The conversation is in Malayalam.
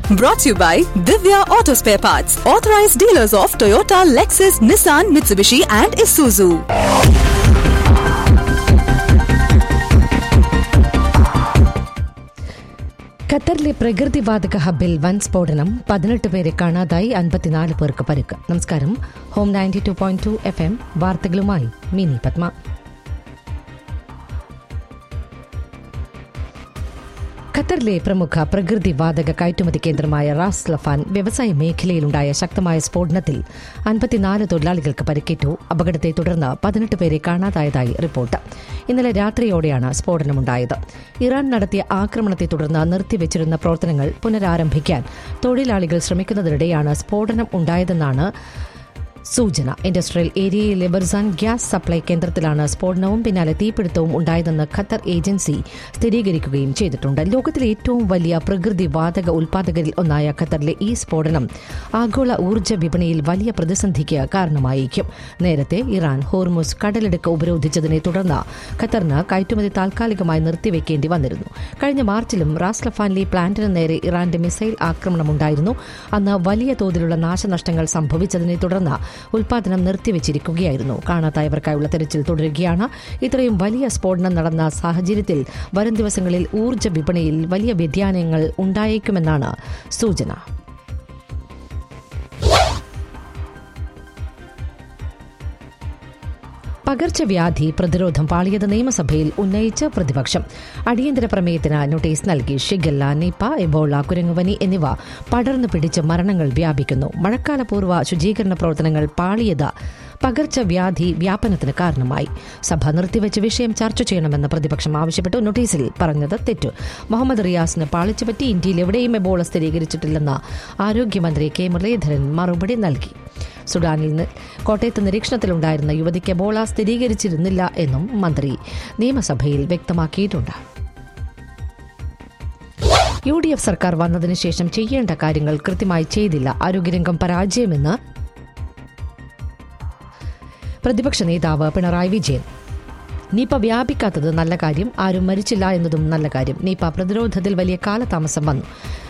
Brought to you by Divya Auto Spare Parts, authorized dealers of Toyota, Lexus, Nissan, Mitsubishi, and Isuzu. ഖത്തറിലെ പ്രകൃതിവാതക ഹബിൽ വൻ സ്ഫോടനം പതിനെട്ട് പേരെ കാണാതായി അൻപത്തിനാല് പേർക്ക് പരുക്ക് നമസ്കാരം home ninety two point two F M വാർത്തകളുമായി മിനി പത്മ ഖത്തറിലെ പ്രമുഖ പ്രകൃതിവാതക കയറ്റുമതി കേന്ദ്രമായ റാസ് ലഫാൻ വ്യവസായ മേഖലയിലുണ്ടായ ശക്തമായ സ്ഫോടനത്തിൽ അൻപത്തിനാല് തൊഴിലാളികൾക്ക് പരിക്കേറ്റു അപകടത്തെ തുടർന്ന് പതിനെട്ട് പേരെ കാണാതായതായി റിപ്പോർട്ട് ഇന്നലെ രാത്രിയോടെയാണ് സ്ഫോടനമുണ്ടായത് ഇറാൻ നടത്തിയ ആക്രമണത്തെ തുടർന്ന് നിർത്തിവച്ചിരുന്ന പ്രവർത്തനങ്ങൾ പുനരാരംഭിക്കാൻ തൊഴിലാളികൾ ശ്രമിക്കുന്നതിനിടെയാണ് സ്ഫോടനം ഉണ്ടായതെന്നാണ് സൂചന ഇൻഡസ്ട്രിയൽ ഏരിയയിലെ ബർസാൻ ഗ്യാസ് സപ്ലൈ കേന്ദ്രത്തിലാണ് സ്ഫോടനവും പിന്നാലെ തീപിടുത്തവും ഉണ്ടായതെന്ന് ഖത്തർ ഏജൻസി സ്ഥിരീകരിക്കുകയും ചെയ്തിട്ടുണ്ട് ലോകത്തിലെ ഏറ്റവും വലിയ പ്രകൃതി വാതക ഉൽപാദകരിൽ ഒന്നായ ഖത്തറിലെ ഈ സ്ഫോടനം ആഗോള ഊർജ്ജ വിപണിയിൽ വലിയ പ്രതിസന്ധിക്ക് കാരണമായേക്കും നേരത്തെ ഇറാൻ ഹോർമുസ് കടലിടുക്ക് ഉപരോധിച്ചതിനെ തുടർന്ന് ഖത്തറിന് കയറ്റുമതി താൽക്കാലികമായി നിർത്തിവെക്കേണ്ടി വന്നിരുന്നു കഴിഞ്ഞ മാർച്ചിലും റാസ്ലഫാനിലെ പ്ലാന്റിന് നേരെ ഇറാന്റെ മിസൈൽ ആക്രമണമുണ്ടായിരുന്നു അന്ന് വലിയ തോതിലുള്ള നാശനഷ്ടങ്ങൾ സംഭവിച്ചതിനെ തുടർന്ന് ഉൽപാദനം നിർത്തിവച്ചിരിക്കുകയായിരുന്നു കാണാതായവർക്കായുള്ള തെരച്ചിൽ തുടരുകയാണ് ഇത്രയും വലിയ സ്ഫോടനം നടന്ന സാഹചര്യത്തിൽ വരും ദിവസങ്ങളിൽ ഊർജ്ജ വിപണിയിൽ വലിയ വ്യതിയാനങ്ങൾ ഉണ്ടായേക്കുമെന്നാണ് സൂചന പകർച്ചവ്യാധി പ്രതിരോധം പാളിയത് നിയമസഭയിൽ ഉന്നയിച്ച് പ്രതിപക്ഷം അടിയന്തര പ്രമേയത്തിന് നോട്ടീസ് നൽകി ഷിഗല്ല നിപ എബോള കുരങ്ങുവനി എന്നിവ പടർന്നു പിടിച്ച് മരണങ്ങൾ വ്യാപിക്കുന്നു മഴക്കാലപൂർവ്വ ശുചീകരണ പ്രവർത്തനങ്ങൾ പാളിയത് പകർച്ചവ്യാധി വ്യാപനത്തിന് കാരണമായി സഭ നിർത്തിവെച്ച് വിഷയം ചർച്ച ചെയ്യണമെന്ന് പ്രതിപക്ഷം ആവശ്യപ്പെട്ടു നോട്ടീസിൽ പറഞ്ഞത് തെറ്റു മുഹമ്മദ് റിയാസിന് പാളിച്ചുപറ്റി ഇന്ത്യയിൽ എവിടെയും എബോള സ്ഥിരീകരിച്ചിട്ടില്ലെന്ന് ആരോഗ്യമന്ത്രി കെ മുരളീധരൻ മറുപടി നൽകി സുഡാനിൽ നിന്ന് കോട്ടയത്ത് നിരീക്ഷണത്തിലുണ്ടായിരുന്ന യുവതിക്ക് എബോള സ്ഥിരീകരിച്ചിരുന്നില്ല എന്നും മന്ത്രി നിയമസഭയിൽ വ്യക്തമാക്കിയിട്ടുണ്ട് യു ഡി എഫ് സർക്കാർ വന്നതിന് ശേഷം ചെയ്യേണ്ട കാര്യങ്ങൾ കൃത്യമായി ചെയ്തില്ല ആരോഗ്യരംഗം പരാജയമെന്ന് പ്രതിപക്ഷ നേതാവ് പിണറായി വിജയൻ നിപ വ്യാപിക്കാത്തത് നല്ല കാര്യം ആരും മരിച്ചില്ല എന്നതും നല്ല കാര്യം നിപ പ്രതിരോധത്തിൽ വലിയ കാലതാമസം വന്നു